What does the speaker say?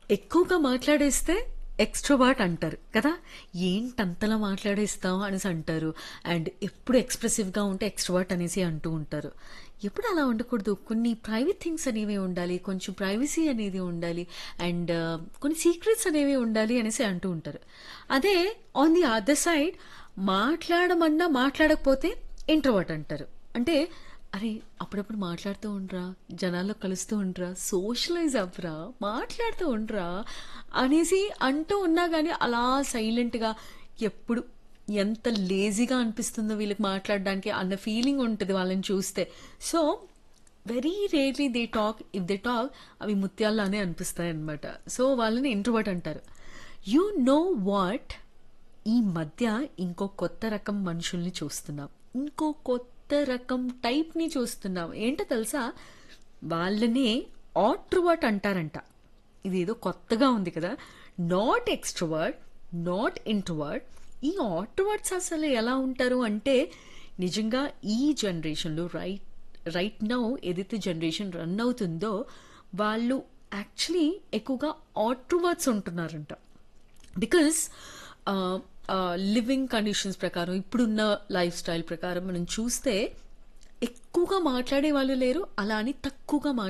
ఎక్కువగా మాట్లాడేస్తే ఎక్స్ట్రోవర్ట్ అంటారు కదా ఏంటంతలా మాట్లాడేస్తాం అనేసి అంటారు అండ్ ఎప్పుడు ఎక్స్ప్రెసివ్గా ఉంటే ఎక్స్ట్రోవర్ట్ అనేసి అంటూ ఉంటారు ఎప్పుడు అలా ఉండకూడదు కొన్ని ప్రైవేట్ థింగ్స్ అనేవి ఉండాలి కొంచెం ప్రైవసీ అనేది ఉండాలి అండ్ కొన్ని సీక్రెట్స్ అనేవి ఉండాలి అనేసి అంటూ ఉంటారు అదే ఆన్ ది అదర్ సైడ్ మాట్లాడమన్నా మాట్లాడకపోతే ఇంట్రోవర్ట్ అంటారు అంటే అరే అప్పుడప్పుడు మాట్లాడుతూ ఉండరా జనాల్లో కలుస్తూ ఉండరా సోషలైజ్ అవ్వరా మాట్లాడుతూ ఉండరా అనేసి అంటూ ఉన్నా కానీ అలా సైలెంట్గా ఎప్పుడు ఎంత లేజీగా అనిపిస్తుందో వీళ్ళకి మాట్లాడడానికి అన్న ఫీలింగ్ ఉంటుంది వాళ్ళని చూస్తే so very rarely they talk if they talk అవి ముత్యాల్లానే అనిపిస్తాయి అనమాట సో వాళ్ళని ఇంట్రోవర్ట్ అంటారు యూ నో వాట్ ఈ మధ్య ఇంకో కొత్త రకం మనుషుల్ని చూస్తున్నాం ఇంకో కొత్త రకం టైప్ని చూస్తున్నాం ఏంటో తెలుసా వాళ్ళనే ఆట్రువర్ట్ అంటారంట ఇదేదో కొత్తగా ఉంది కదా నాట్ ఎక్స్ట్రోవర్ట్ నాట్ ఇంట్రోవర్ట్ ఈ ఆట్రువర్ట్స్ అసలు ఎలా ఉంటారు అంటే నిజంగా ఈ జనరేషన్లో రైట్ రైట్ నౌ ఏదైతే జనరేషన్ రన్ అవుతుందో వాళ్ళు యాక్చువల్లీ ఎక్కువగా ఆట్రువర్ట్స్ ఉంటున్నారంట బికాస్ లివింగ్ కండిషన్స్ ప్రకారం ఇప్పుడున్న లైఫ్ స్టైల్ ప్రకారం మనం చూస్తే ఎక్కువగా మాట్లాడే వాళ్ళు లేరు అలా అని తక్కువగా మాట్లాడే